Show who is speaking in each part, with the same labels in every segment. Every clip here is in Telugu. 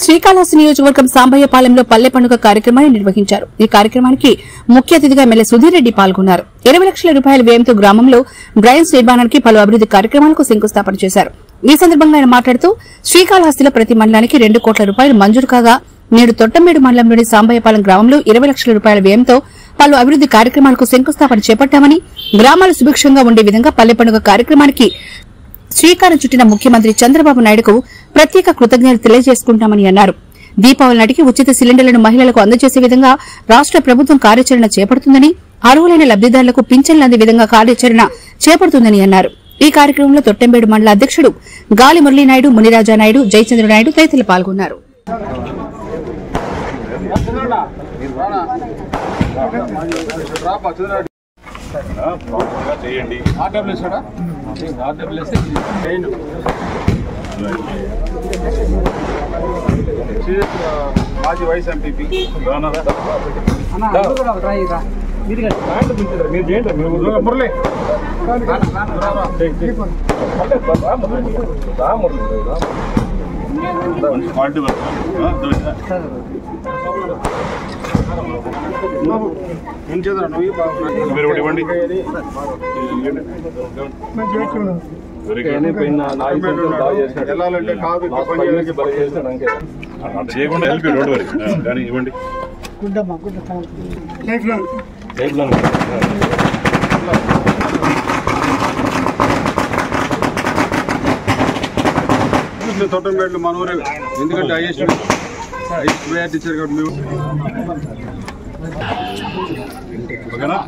Speaker 1: శ్రీకాళహస్తి నియోజకవర్గం సాంబయ్యపాలెంలో పల్లె పండుగ కార్యక్రమాన్ని నిర్వహించారు ఈ కార్యక్రమానికి ముఖ్య అతిథిగా ఎమ్మెల్యే సుధీర్ రెడ్డి పాల్గొన్నారు ఇరవై లక్షల రూపాయల వ్యయంతో గ్రామంలో డ్రైన్స్ నిర్మాణానికి పలు అభివృద్ది కార్యక్రమాలకు శంకుస్థాపన చేశారు ఈ సందర్భంగా ఆయన మాట్లాడుతూ శ్రీకాళహస్తిలో ప్రతి మండలానికి రెండు కోట్ల రూపాయలు మంజూరు కాగా నేడు తొట్టంమేడు మండలంలోని సాంబయ్యపాలెం గ్రామంలో ఇరవై లక్షల రూపాయల వ్యయంతో పలు అభివృద్ది కార్యక్రమాలకు శంకుస్థాపన చేపట్టామని గ్రామాలు సుభిక్షంగా ఉండే విధంగా పల్లె పండుగ కార్యక్రమానికి శ్రీకారం చుట్టిన ముఖ్యమంత్రి చంద్రబాబు నాయుడుకు ప్రత్యేక కృతజ్ఞతలు తెలియజేసుకుంటామని అన్నారు దీపావళి నాటికి ఉచిత సిలిండర్లను మహిళలకు అందజేసే విధంగా రాష్ట ప్రభుత్వం కార్యాచరణ చేపడుతుందని అర్హులైన లబ్దిదారులకు పింఛన్లు అందే విధంగా కార్యాచరణ చేపడుతుందని అన్నారు ఈ కార్యక్రమంలో తొట్టెంబేడు మండల అధ్యక్షుడు గాలి మురళీనాయుడు మునిరాజా నాయుడు జయచంద్ర నాయుడు తదితరులు పాల్గొన్నారు
Speaker 2: ప్రాపర్గా చేయండి
Speaker 3: ఆర్డబ్ల్యూఎస్ కూడా ఆర్డబ్ల్యూఎస్ చేయండి
Speaker 2: మాజీ వైస్ ఎంపీపీ
Speaker 3: మీరు చేయండి మీరు
Speaker 2: మురళి మంచి క్వాలిటీ వర్క్ ఆ, దొరికిందా?
Speaker 3: ఏం చేద్దాం నువ్వు బాగున్నా
Speaker 2: మీరు ఒకటి ఇవ్వండి వెరీ గుడ్
Speaker 3: వెళ్ళాలంటే కాదు ఇక్కడ పని చేయడానికి
Speaker 2: అట్లా చేయకుండా హెల్ప్ డోంట్ వరీ కానీ ఇవ్వండి లైఫ్ లాంగ్
Speaker 3: తోటంపేటలో మన ఊరే ఎందుకంటే హైయెస్ట్ హైయెస్ట్ ప్రయారిటీ ఇచ్చారు కాబట్టి మేము
Speaker 2: ఓకేనా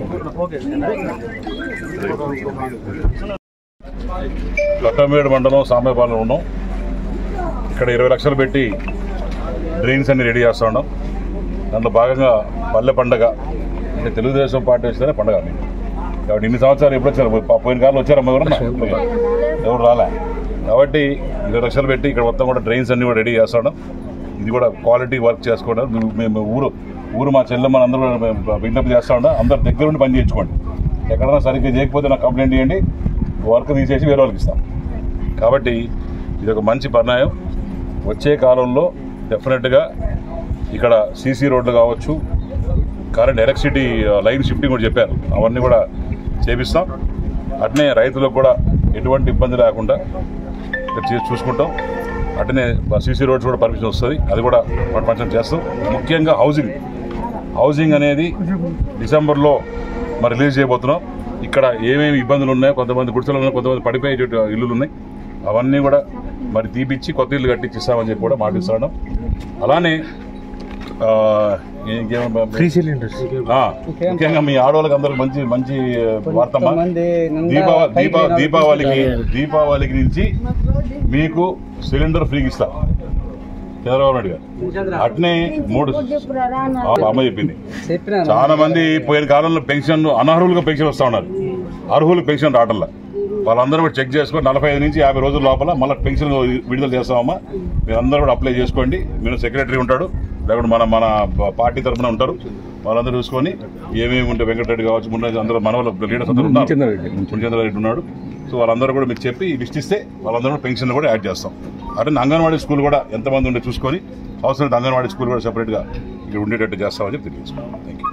Speaker 2: లొట్టమేడు మండలం సాంబేపాలెం ఉన్నాం ఇక్కడ ఇరవై లక్షలు పెట్టి డ్రైన్స్ అన్ని రెడీ చేస్తా ఉన్నాం దాంట్లో భాగంగా పల్లె పండగ అంటే తెలుగుదేశం పార్టీ వస్తేనే పండగ మీకు కాబట్టి ఇన్ని సంవత్సరాలు ఎప్పుడు వచ్చారు పో- పోయిన కాలం వచ్చారమ్మా ఎవరన్నా ఎవరు రాలే కాబట్టి ఇరవై లక్షలు పెట్టి ఇక్కడ మొత్తం కూడా డ్రైన్స్ అన్ని కూడా రెడీ చేస్తాడు ఇది కూడా క్వాలిటీ వర్క్ చేసుకోవడం మేము- మేము ఊరు ఊరు మా చెల్లెమ్మ అందరూ కూడా మేము విజ్ఞప్తి చేస్తా ఉన్నాం అందరు దగ్గర ఉండి పని చేయించుకోండి ఎక్కడైనా సరిగ్గా చేయకపోతే నాకు కంప్లైంట్ చేయండి వర్క్ తీసేసి వేరే వాళ్ళకి ఇస్తాం కాబట్టి ఇది ఒక మంచి పరిణామం వచ్చే కాలంలో డెఫినెట్గా ఇక్కడ సీసీ రోడ్లు కావచ్చు కరెంట్ ఎలక్ట్రిసిటీ లైన్ షిఫ్టింగ్ కూడా చెప్పారు అవన్నీ కూడా చేపిస్తాం అట్నే రైతులకు కూడా ఎటువంటి ఇబ్బంది లేకుండా ఇక్కడ చేసి చూసుకుంటాం అట్నే సీసీ రోడ్స్ కూడా పర్మిషన్ వస్తుంది అది కూడా మనం పంచం చేస్తాం ముఖ్యంగా హౌసింగ్ హౌసింగ్ అనేది డిసెంబర్లో మరి రిలీజ్ చేయబోతున్నాం ఇక్కడ ఏమేమి ఇబ్బందులు ఉన్నాయో కొంతమంది గుడిసెలు ఉన్నాయి కొంతమంది పడిపోయే ఇల్లులు ఉన్నాయి అవన్నీ కూడా మరి తీపిచ్చి కొత్త ఇల్లు కట్టించి ఇస్తామని చెప్పి కూడా మాటిస్తున్నాం అలానే ఆ, ఇంకేం-
Speaker 4: ఫ్రీ సిలిండర్స్
Speaker 2: ఆ, ముఖ్యంగా మీ ఆడవాళ్ళకి అందరికి మంచి మంచి వార్తమ్మా
Speaker 4: కొంతమంది నిండా
Speaker 2: దీపావళి
Speaker 4: పైకి
Speaker 2: దీపా
Speaker 4: నాలుగు
Speaker 2: దీపావళికి దీపావళికి నుంచి మీకు సిలిండర్ ఫ్రీకి ఇస్తా చంద్రబాబు నాయుడు గారు అట్నే మూడు ఆ, అమ్మ చెప్పింది
Speaker 4: చెప్పినాను
Speaker 2: చాలా మంది పోయిన కాలంలో పెన్షన్ అనర్హులుగా పెన్షన్ వస్తా ఉన్నారు అర్హులకు పెన్షన్ రావట్లా వాళ్ళందరూ కూడా చెక్ చేసుకొని నలభై ఐదు నుంచి యాభై రోజుల లోపల మళ్ళీ పెన్షన్ విడుదల చేస్తామమ్మా మీరందరూ కూడా అప్లై చేసుకోండి మీరు సెక్రటరీ ఉంటాడు లేకుంటే మన మన పార్టీ తరఫున ఉంటారు వాళ్ళందరూ చూసుకొని ఏమేమి ఉంటే వెంకటరెడ్డి కావచ్చు మున్న అందరూ మన వాళ్ళ లీడర్స్ అందరూ ఉన్నారు మునిచంద్రారెడ్డి ఉన్నాడు సో వాళ్ళందరూ కూడా మీకు చెప్పి లిస్ట్ ఇస్తే వాళ్ళందరూ పెన్షన్ కూడా యాడ్ చేస్తాం అట్లా అంగన్వాడీ స్కూల్ కూడా ఎంతమంది ఉండే చూసుకొని అవసరం అంగన్వాడీ స్కూల్ కూడా సెపరేట్గా ఇక్కడ ఉండేటట్టు చేస్తామని చెప్పి తెలియజేసుకున్నాం థ్యాంక్ యూ